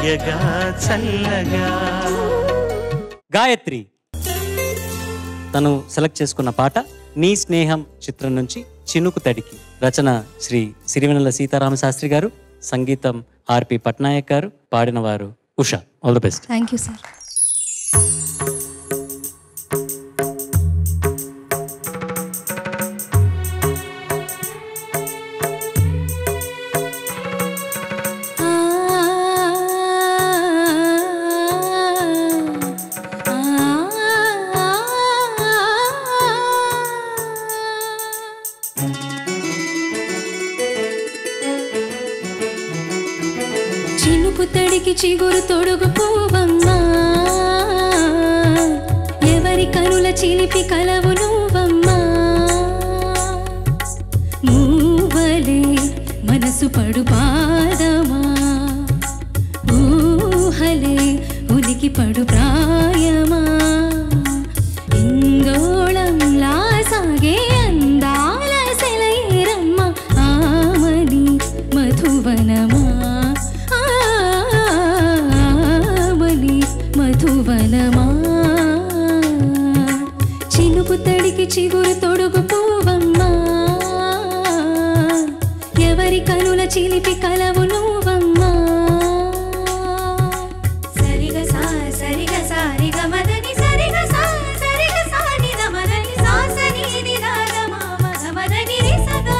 తీయగా చల్లగా గాయత్రి తను సెలెక్ట్ చేసుకున్న పాట నీ స్నేహం చిత్రం నుంచి చినుకు తడికి రచన శ్రీ సిరివెనెల సీతారామ శాస్త్రి గారు సంగీతం ఆర్పి పట్నాయక్ గారు పాడిన వారు Usha all the best thank you sir చినుకు తడికి చిగురు తొడుగు పోవమ్మా ఎవరి కనుల చిలిపి కలవు నువ్వమ్మా మూవలే మనసు పడు పాదమా ఊహలే ఉలికి పడు ప్రాయమా ఇందోళంలా సాగే అందాల సెలయేరమ్మ ఆమని మధువనమా ఆమని మధువనమా చినుకు తడికి చిగురు తొడుగు పోవమ్మా ఎవరి కనుల చిలిపి కలవు నువ్వమ్మా సరిగ సా సరిగ సారిగ మదని సరిగ సా సరిగ సానిద మదని సాసని నిదాద మామద మదని రి సదా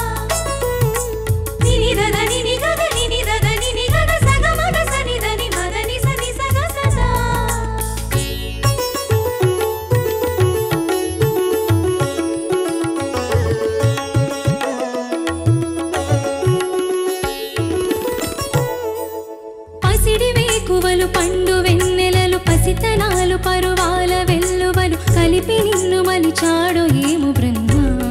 నిని దద నిని గగ నిని దద నిని గగ సగ మగ సని దని మదని సని సగ సదా పసిడి వేకువలు పండు వెన్నెలలు పసితనాలు పరువాల వెల్లువలు కలిపి నిన్ను మలిచాడు ఏము బ్రహ్మ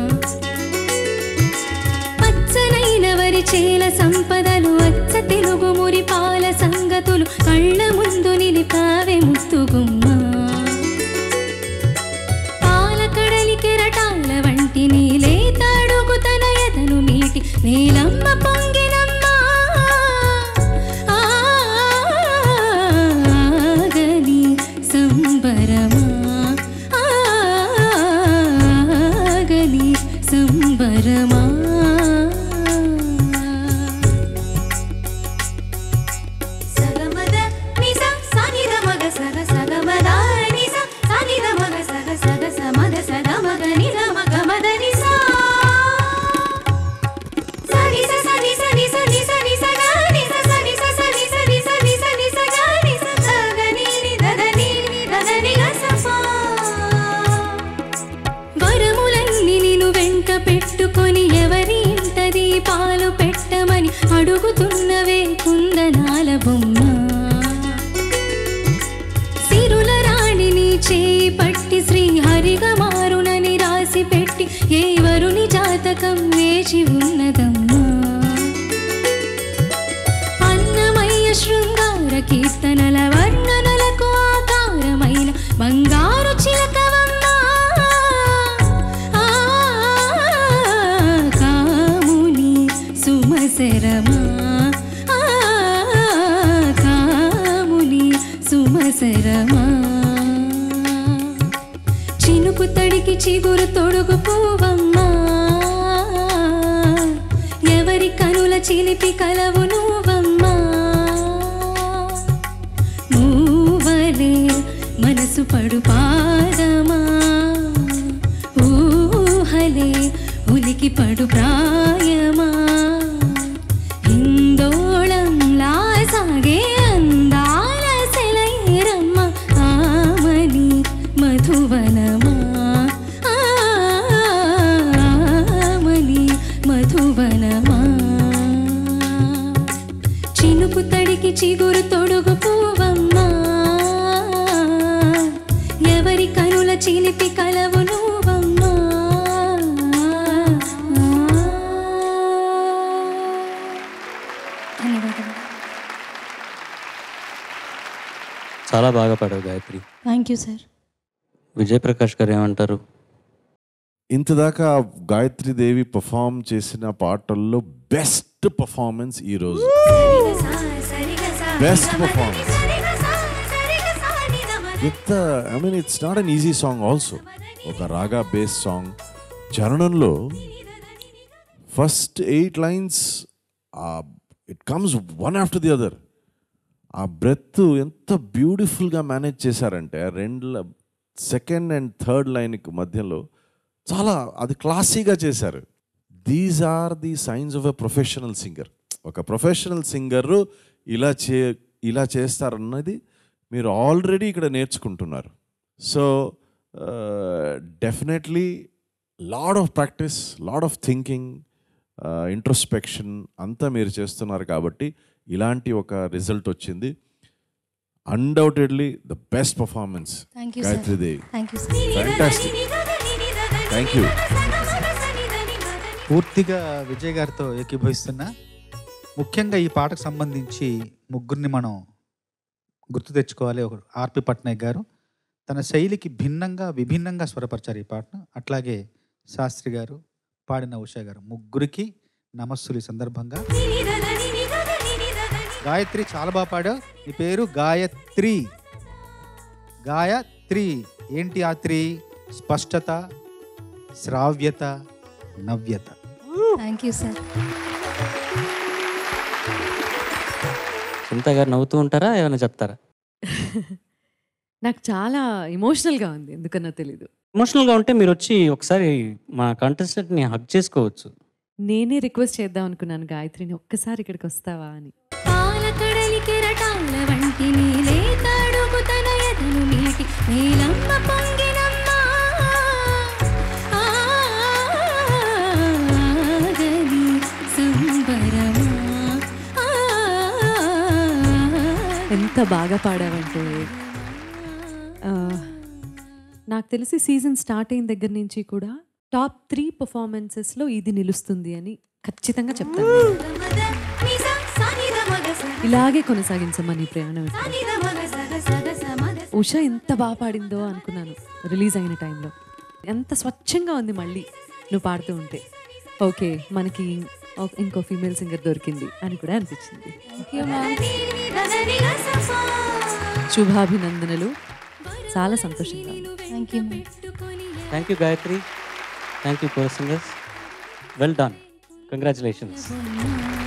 పచ్చనైన వరి చేల సంపదలు అచ్చ తెలుగు మురి పాల సంగతులు కళ్ళ ముందు నిలిపావే ముత్తుగుమ్మ పాల కడలి కెరటాల వంటి నీలే తాడుకు తన ఎదను మీటి నీలమ్మ పొంగినమ్మా ఆగని సంబరమా ఆగని సంబరమా సగమద నిజ సానిద మగ సగ సగమద నిజ సానిద మగ సగ సగ సమద సగ మగ నిద మగ మద నిజ సని స సని సని సని సని సగ నిజ సని స సని సని సని సని సగ నిజ సగ ని ని దద ని ని దద ని గ సపా వరములన్నీ నిన్ను వెంట పెట్టుకొని ఎవరి ఇంటది పాలు పెట్టమని అడుగుతున్నవే కుందనాల బొమ్మ సిరుల రాణిని చేయి పట్టి శ్రీహరిగా మారునని రాసి పెట్టి ఏ వరుని జాతకం వేచి ఉన్నదమ్మా అన్నమయ్య శృంగార కీర్తనల వర్ణనలకు ఆకారమైన బంగారు చిలకవమ్మా ఆ, కాముని సుమసరమా ఆ, కాముని సుమసరమా చినుకు తడికి చిగురు తొడుగు పోవమ్మా ఎవరి కనుల చిలిపి కలవు నువ్వమ్మా మూవలే మనసు పడు పాదమా ఊహలే ఉలికి పడు ప్రాయమా హిందోళంలా సాగే అందాల సెలయేరమ్మ ఆమని మధువనమా ఆమని మధువనమా చినుకు తడికి చిగురు తొడుగు పోవమ్మా ఎవరి కనుల చిలిపి కలవు నువ్వమ్మా ధన్యవాదాలు చాలా బాగా పాడావు Gayathri thank you sir Vijay Prakash గారు ఏమంటారు ఇంతదాకా గాయత్రి దేవి పర్ఫామ్ చేసిన పాటల్లో బెస్ట్ పర్ఫార్మెన్స్ ఈ రోజు సరిగ సా సరిగ సా best performance. ఎంత I mean it's not an easy song also ఒక రాగా బేస్ సాంగ్ చరణంలో first eight lines it comes one after the other uh breath ఎంత బ్యూటిఫుల్గా మేనేజ్ చేశారంటే రెండు సెకండ్ అండ్ థర్డ్ లైన్కి మధ్యలో చాలా అది క్లాసీగా చేశారు these are the signs of a professional singer ఒక ప్రొఫెషనల్ సింగర్ ఇలా చే ఇలా చేస్తారన్నది మీరు ఆల్రెడీ ఇక్కడ నేర్చుకుంటున్నారు so definitely lot of practice lot of thinking introspection అంతా మీరు చేస్తున్నారు కాబట్టి ఇలాంటి ఒక రిజల్ట్ వచ్చింది undoubtedly the best performance thank you sir Gayathri Devi thank you sir Fantastic. Thank you. పూర్తిగా విజయ్ గారితో ఏకీభవిస్తున్నా ముఖ్యంగా ఈ పాటకు సంబంధించి ముగ్గురిని మనం గుర్తు తెచ్చుకోవాలి ఒక ఆర్పి పట్నాయక్ గారు తన శైలికి భిన్నంగా విభిన్నంగా స్వరపరిచారు ఈ పాటను అట్లాగే శాస్త్రి గారు పాడిన ఉషా గారు ముగ్గురికి నమస్సులు ఈ సందర్భంగా గాయత్రి చాలా బాగా పాడావు నీ పేరు గాయత్రి గాయత్రి ఏంటి ఆ త్రి స్పష్టత శ్రావ్యత నవ్యత థ్యాంక్ యూ సార్ సునీత గారు నవ్వుతూ ఉంటారా ఏమైనా చెప్తారా నాకు చాలా ఎమోషనల్గా ఉంది ఎందుకన్నా తెలీదు ఎమోషనల్గా ఉంటే మీరు వచ్చి ఒకసారి మా కంటెస్టెంట్ని హక్ చేసుకోవచ్చు నేనే రిక్వెస్ట్ చేద్దాం అనుకున్నాను గాయత్రిని ఒక్కసారి ఇక్కడికి వస్తావా అని పాలకడలి కెరటాల వంటి నీలే తాడుకు తన ఎదను మీటి నీలమ్మ పొంగినమ్మ ఆగని సంబరమా ఎంత బాగా పాడావంటే ఆ, నాకు తెలిసి సీజన్ స్టార్ట్ అయిన దగ్గర నుంచి కూడా టాప్ త్రీ పర్ఫార్మెన్సెస్లో ఇది నిలుస్తుంది అని ఖచ్చితంగా చెప్తాను ఇలాగే కొనసాగించమ్మా నీ ప్రయాణం ఉష ఎంత బాగా పాడిందో అనుకున్నాను రిలీజ్ అయిన టైంలో ఎంత స్వచ్ఛంగా ఉంది మళ్ళీ నువ్వు పాడుతూ ఉంటే ఓకే మనకి ఒక- ఇంకో ఫీమేల్ సింగర్ దొరికింది అని కూడా అనిపించింది శుభాభినందనలు చాలా సంతోషంగా ఉంది thank you ma'am thank you Gayathri thank you core singers well done congratulations Thank you.